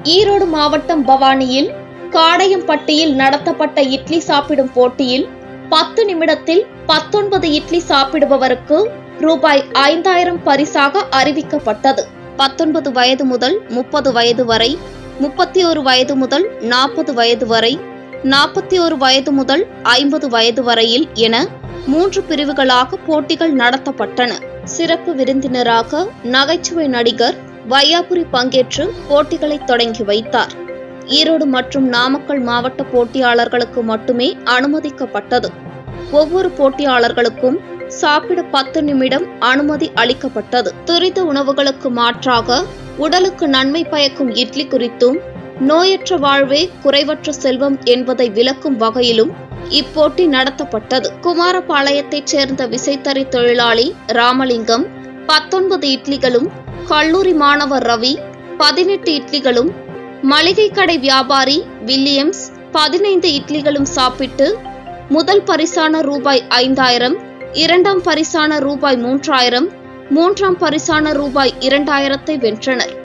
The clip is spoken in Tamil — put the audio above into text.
ஈரோடு மாவட்டம் பவானியில் காடையம்பட்டியில் நடத்தப்பட்ட இட்லி சாப்பிடும் போட்டியில் பத்து நிமிடத்தில் பத்தொன்பது இட்லி சாப்பிடுபவருக்கு ரூபாய் ஐந்தாயிரம் பரிசாக அறிவிக்கப்பட்டது பத்தொன்பது வயது முதல் முப்பது வயது வரை முப்பத்தி ஒரு வயது முதல் நாற்பது வயது வரை நாற்பத்தி ஒரு வயது முதல் ஐம்பது வயது வரையில் என மூன்று பிரிவுகளாக போட்டிகள் நடத்தப்பட்டன சிறப்பு விருந்தினராக நகைச்சுவை நடிகர் வையாபுரி பங்கேற்று போட்டிகளை தொடங்கி வைத்தார் ஈரோடு மற்றும் நாமக்கல் மாவட்ட போட்டியாளர்களுக்கு மட்டுமே அனுமதிக்கப்பட்டது ஒவ்வொரு போட்டியாளர்களுக்கும் சாப்பிட பத்து நிமிடம் அனுமதி அளிக்கப்பட்டது துரித உணவுகளுக்கு மாற்றாக உடலுக்கு நன்மை பயக்கும் இட்லி குறித்தும் நோயற்ற வாழ்வே குறைவற்ற செல்வம் என்பதை விளக்கும் வகையிலும் இப்போட்டி நடத்தப்பட்டது குமாரபாளையத்தைச் சேர்ந்த விசைத்தறி தொழிலாளி ராமலிங்கம் பத்தொன்பது இட்லிகளும் கல்லூரி மாணவர் ரவி பதினெட்டு இட்லிகளும் மளிகை கடை வியாபாரி வில்லியம்ஸ் பதினைந்து இட்லிகளும் சாப்பிட்டு முதல் பரிசான ரூபாய் ஐந்தாயிரம் இரண்டாம் பரிசான ரூபாய் மூன்றாயிரம் மூன்றாம் பரிசான ரூபாய் இரண்டாயிரத்தை வென்றனர்